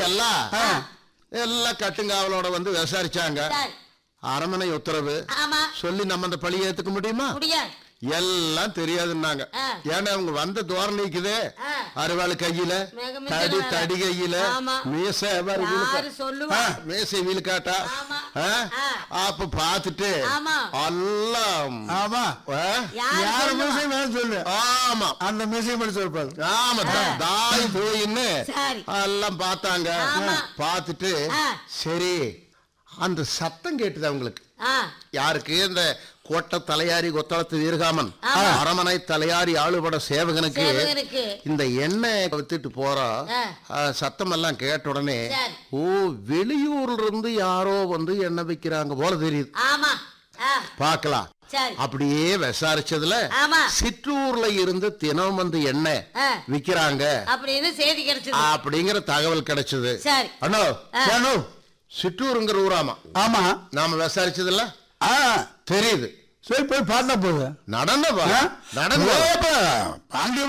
எல்லாம் ஆ. எல்லாம் கட்டுங்காவலோட வந்து விசாரிச்சாங்க சரி அரமனை உத்தரவு ஆமா சொல்லி நம்ம அந்த பழிய ஏத்துக்க முடியுமா முடியாது எல்லாம் தெரியாதுன்னாங்க ஆ. ஏன்னா அவங்க வந்த தோரணைக்குதே ஆ. அருவாள் கையில மிக மிக தடி வேற. தடி கையில ஆமா. மீசை பாரு யாரு வீலுக்கா- சொல்லுவா? ஆ, மீசை வீலுக்காட்டா ஆமா. ஆ? ஆ. அப்ப பாத்துட்டு ஆமா. எல்லாம் ஆமா ஆ? யாரு யார் சொல்லுவா? மியூசியம் வேணும் சொல்லு ஆமா அந்த மியூசியம் மட்டும் சொல்பாரு ஆமா தா- தாய் தூயின்னு சரி. எல்லாம் பார்த்தாங்க ஆமா. பார்த்துட்டு ஆ. சரி அந்த சத்தம் கேட்டுது அவங்களுக்கு ஆ யாருக்கு இந்த கோட்டை தலையாரி கொத்தளத்து வீரகாமன் ஆமா. அரமனை தலையாரி ஆளுபட சேவகனுக்கு சேவகனுக்கு. இந்த எண்ணெய் வித்துட்டு போறோம் ஆ. சத்தம் எல்லாம் கேட்ட உடனே சரி. ஓ வெளியூர்ல இருந்து யாரோ வந்து எண்ணெய் வைக்கிறாங்க போல தெரியுது ஆமா ஆ பார்க்கலாம் சரி அப்படியே விசாரிச்சதுல ஆமா. சிற்றூர்ல இருந்து தினம் வந்து எண்ணெய் ஆ. விக்கிறாங்க அப்படின்னு செய்தி கிடைச்சது அப்படிங்கிற தகவல் கிடைச்சது சரி அண்ணோ ஆ. அண்ணோ சிற்றூருங்கிற ஊராமா ஆமா நாம விசாரிச்சதுல ஆ தெரியுது சரி போய் பார்த்தா போகுது நடந்தவா ஆ? நடந்த ஓ, அப்ப பாண்டிய